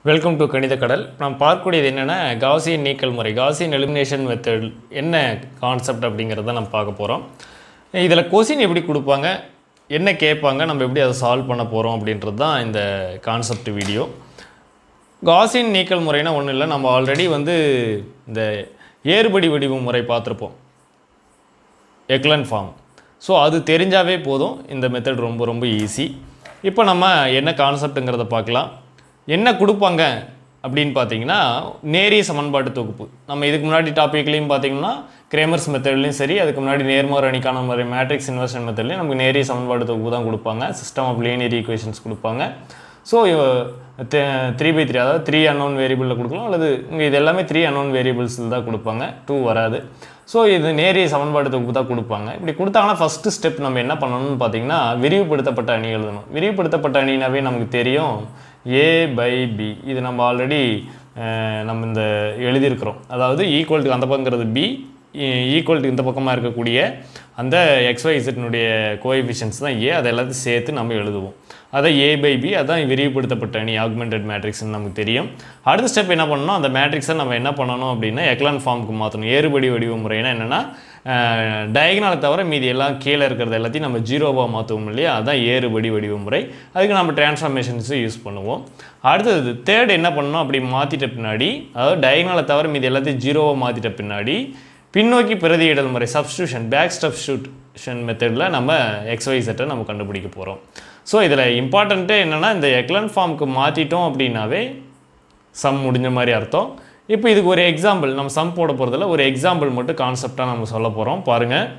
welcome to கணித கடல் நாம் பார்க்கக்கூடியது என்னென்னா காசியன் நீக்கல் முறை காசியன் எலிமினேஷன் மெத்தட் என்ன கான்செப்ட் அப்படிங்கிறத நம்ம பார்க்க போகிறோம் இதில் கொஸ்டின் எப்படி கொடுப்பாங்க என்ன கேட்பாங்க நம்ம எப்படி அதை சால்வ் பண்ண போகிறோம் அப்படின்றது தான் இந்த கான்செப்ட் வீடியோ காசியன் நீக்கல் முறைனா ஒன்றும் இல்லை நம்ம ஆல்ரெடி வந்து இந்த ஏறுபடி வடிவ முறை பார்த்துருப்போம் எக்லன் ஃபார்ம் ஸோ அது தெரிஞ்சாவே போதும் இந்த மெத்தட் ரொம்ப ரொம்ப ஈஸி இப்போ நம்ம என்ன கான்செப்ட்டுங்கிறத பார்க்கலாம் என்ன கொடுப்பாங்க அப்படின்னு பார்த்தீங்கன்னா நேரிய சமன்பாட்டு தொகுப்பு நம்ம இதுக்கு முன்னாடி டாப்பிக்லேயும் பார்த்தீங்கன்னா கிரேமர்ஸ் மெத்தட்லையும் சரி அதுக்கு முன்னாடி நேர்மாறு அணிக்கான முறை மேட்ரிக்ஸ் இன்வெர்ஷன் மெத்தட்லையும் நமக்கு நேரிய சமன்பாட்டு தொகுப்பு தான் கொடுப்பாங்க சிஸ்டம் ஆஃப் லீனியர் ஈக்குவேஷன்ஸ் கொடுப்பாங்க ஸோ த்ரீ பை த்ரீ அதாவது த்ரீ அன்னோன் வேரியபிளில் கொடுக்கலாம் அல்லது இங்கே இது எல்லாமே த்ரீ அன்னோன் வேரியபிள்ஸில் தான் கொடுப்பாங்க டூ வராது ஸோ இது நேரிய சமன்பாடு தொகுப்பு தான் கொடுப்பாங்க இப்படி கொடுத்தாங்கன்னா ஃபஸ்ட்டு ஸ்டெப் நம்ம என்ன பண்ணணும்னு பார்த்தீங்கன்னா விரிவுபடுத்தப்பட்ட அணி எழுதணும் விரிவுபடுத்தப்பட்ட அணினாவே நமக்கு தெரியும் ஏ பை பி இது நம்ம ஆல்ரெடி நம்ம இந்த எழுதியிருக்கிறோம் அதாவது ஈக்குவல் டு அந்த பக்கங்கிறது பி ஈக்குவல் டு இந்த பக்கமாக இருக்கக்கூடிய அந்த எக்ஸ்ஒய் இசட்னுடைய கோஎஃபிஷியன்ஸ் தான் ஏ அதை எல்லாத்தையும் சேர்த்து நம்ம எழுதுவோம் அதை ஏ பை பி அதான் விரிவுபடுத்தப்பட்ட அணி ஆக்மெண்டட் மேட்ரிக்ஸ்னு நமக்கு தெரியும் அடுத்த ஸ்டெப் என்ன பண்ணணும் அந்த மேட்ரிக்ஸை நம்ம என்ன பண்ணணும் அப்படின்னா எக்லான் ஃபார்முக்கு மாற்றணும் ஏறுபடி வடிவ முறைனா என்னென்னா டயகனாலை தவிர மீதி எல்லாம் கீழே இருக்கிறது எல்லாத்தையும் நம்ம ஜீரோவாக மாற்றுவோம் இல்லையா அதான் ஏறுபடி வடிவ முறை அதுக்கு நம்ம டிரான்ஸ்ஃபார்மேஷன்ஸும் யூஸ் பண்ணுவோம் அடுத்தது தேர்ட் என்ன பண்ணணும் அப்படி மாற்றிட்ட பின்னாடி அதாவது டயகனாலை தவிர மீதி எல்லாத்தையும் ஜீரோவாக மாற்றிட்ட பின்னாடி பின்னோக்கி பிரதியிடல் முறை சப்ஸ்டியூஷன் பேக் சப்ஸ்டியூஷன் மெத்தடில் நம்ம எக்ஸ்ஒய் செட்டை நம்ம கண்டுபிடிக்க போகிறோம் ஸோ இதில் இம்பார்ட்டண்ட்டே என்னென்னா இந்த எக்லன் ஃபார்முக்கு மாற்றிட்டோம் அப்படின்னாவே சம் முடிஞ்ச மாதிரி அர்த்தம் இப்போ இதுக்கு ஒரு எக்ஸாம்பிள் நம்ம சம் போட போகிறதுல ஒரு எக்ஸாம்பிள் மட்டும் கான்செப்டாக நம்ம சொல்ல போகிறோம் பாருங்கள்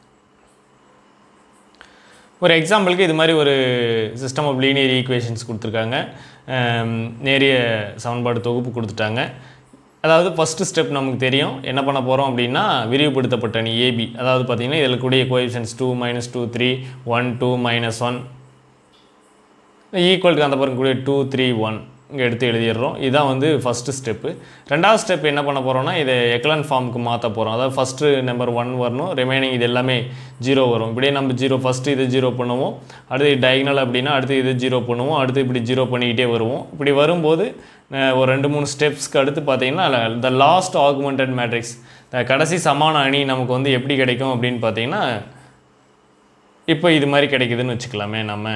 ஒரு எக்ஸாம்பிளுக்கு இது மாதிரி ஒரு சிஸ்டம் ஆஃப் லீனியர் ஈக்குவேஷன்ஸ் கொடுத்துருக்காங்க நேரிய சமன்பாடு தொகுப்பு கொடுத்துட்டாங்க அதாவது ஃபஸ்ட்டு ஸ்டெப் நமக்கு தெரியும் என்ன பண்ண போகிறோம் அப்படின்னா விரிவுபடுத்தப்பட்ட அணி ஏபி அதாவது பார்த்திங்கன்னா இதில் கூடிய coefficients two minus two three one two minus one ஈக்குவலுக்கு அந்த பக்கம் கூடிய டூ த்ரீ ஒன் இங்கே எடுத்து எழுதிடுறோம் இதுதான் வந்து ஃபஸ்ட்டு ஸ்டெப்பு ரெண்டாவது ஸ்டெப் என்ன பண்ண போகிறோம்னா இதை எக்லன் ஃபார்முக்கு மாற்ற போகிறோம் அதாவது ஃபஸ்ட்டு நம்பர் ஒன் வரணும் ரிமைனிங் இது எல்லாமே ஜீரோ வரும் இப்படியே நம்ம ஜீரோ ஃபஸ்ட்டு இது ஜீரோ பண்ணுவோம் அடுத்து டயக்னல் அப்படின்னா அடுத்து இது ஜீரோ பண்ணுவோம் அடுத்து இப்படி ஜீரோ பண்ணிக்கிட்டே வருவோம் இப்படி வரும்போது ஒரு ரெண்டு மூணு ஸ்டெப்ஸ்க்கு அடுத்து பார்த்தீங்கன்னா த லாஸ்ட் ஆகுமெண்டட் மேட்ரிக்ஸ் கடைசி சமான அணி நமக்கு வந்து எப்படி கிடைக்கும் அப்படின்னு பார்த்தீங்கன்னா இப்போ இது மாதிரி கிடைக்குதுன்னு வச்சுக்கலாமே நம்ம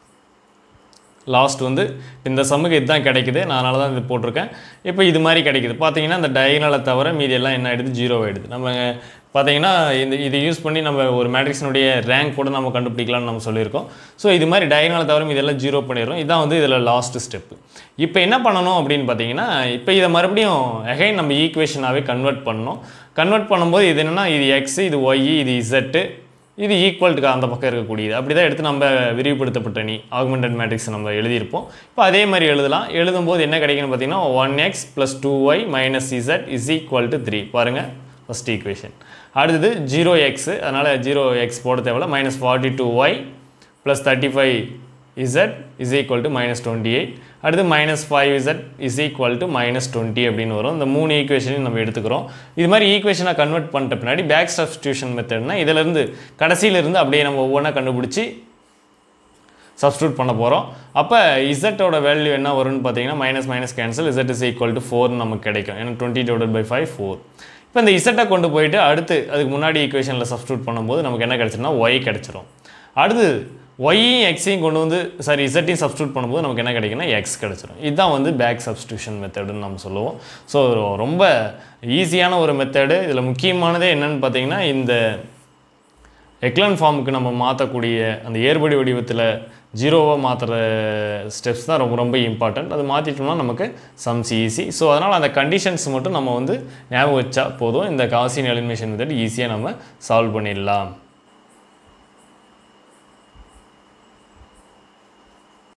லாஸ்ட் வந்து இந்த சம்முக்கு இதுதான் கிடைக்குது நான் அதனால தான் இது போட்டிருக்கேன் இப்போ இது மாதிரி கிடைக்குது பார்த்தீங்கன்னா இந்த டயகனலை தவிர மீதி எல்லாம் என்ன ஆகிடுது ஜீரோ ஆகிடுது நம்ம பார்த்தீங்கன்னா இந்த இதை யூஸ் பண்ணி நம்ம ஒரு மேட்ரிக்ஸினுடைய ரேங்க் கூட நம்ம கண்டுபிடிக்கலாம்னு நம்ம சொல்லியிருக்கோம் ஸோ இது மாதிரி டயகனலை தவிர மீதி எல்லாம் ஜீரோ பண்ணிடுறோம் இதான் வந்து இதில் லாஸ்ட் ஸ்டெப்பு இப்போ என்ன பண்ணணும் அப்படின்னு பார்த்தீங்கன்னா இப்போ இதை மறுபடியும் அகைன் நம்ம ஈக்குவேஷனாகவே கன்வெர்ட் பண்ணணும் கன்வெர்ட் பண்ணும்போது இது என்னென்னா இது எக்ஸ் இது ஒய் இது இசட்டு இது ஈக்குவல்ட்டுக்கு அந்த பக்கம் இருக்கக்கூடியது அப்படி தான் எடுத்து நம்ம விரிவுபடுத்தப்பட்ட நீ ஆகுமெண்டட் மேட்ரிக்ஸ் நம்ம எழுதியிருப்போம் இப்போ அதே மாதிரி எழுதலாம் எழுதும்போது என்ன கிடைக்குன்னு பார்த்தீங்கன்னா one X plus two Y minus Z is equal to three பாருங்கள் ஃபஸ்ட் ஈக்குவேஷன் அடுத்தது ஜீரோ எக்ஸு அதனால் ஜீரோ எக்ஸ் போட தேவையில்ல minus forty two Y plus thirty five Z is equal to minus twenty eight அடுத்து minus five Z is equal to minus twenty அப்படின்னு வரும் இந்த மூணு ஈக்குவேஷனையும் நம்ம எடுத்துக்கிறோம் இது மாதிரி ஈக்குவேஷனை கன்வெர்ட் பண்ணிட்ட பின்னாடி பேக் சப்ஸ்டியூஷன் மெத்தட்னா இதிலேருந்து கடைசியிலேருந்து அப்படியே நம்ம ஒவ்வொன்றா கண்டுபிடிச்சி சப்ஸ்டியூட் பண்ண போகிறோம் அப்போ இசட்டோட வேல்யூ என்ன வரும்னு பார்த்தீங்கன்னா minus minus cancel Z is equal to ஃபோர்னு நமக்கு கிடைக்கும் ஏன்னா twenty divide by five four இப்போ இந்த இசட்டை கொண்டு போயிட்டு அடுத்து அதுக்கு முன்னாடி ஈக்குவேஷனில் சப்ஸ்டியூட் பண்ணும்போது நமக்கு என்ன கிடச்சிருன்னா ஒய் கிடச்சிரும் அடுத்து ஒய்யும் எக்ஸையும் கொண்டு வந்து சாரி இசட்டையும் சப்ஸ்டியூட் பண்ணும்போது நமக்கு என்ன கிடைக்குன்னா எக்ஸ் கிடச்சிரும் இதுதான் வந்து பேக் சப்ஸ்டியூஷன் மெத்தடுன்னு நம்ம சொல்லுவோம் ஸோ ரொம்ப ஈஸியான ஒரு மெத்தடு இதில் முக்கியமானதே என்னென்னு பார்த்தீங்கன்னா இந்த எக்லன் ஃபார்முக்கு நம்ம மாற்றக்கூடிய அந்த ஏற்படி வடிவத்தில் ஜீரோவாக மாற்றுற ஸ்டெப்ஸ் தான் ரொம்ப ரொம்ப இம்பார்ட்டண்ட் அது மாற்றிட்டோம்னா நமக்கு சம்ஸ் ஈஸி ஸோ அதனால் அந்த கண்டிஷன்ஸ் மட்டும் நம்ம வந்து ஞாபகம் வச்சா போதும் இந்த காசின் எலிமினேஷன் மெத்தட் ஈஸியாக நம்ம சால்வ் பண்ணிடலாம்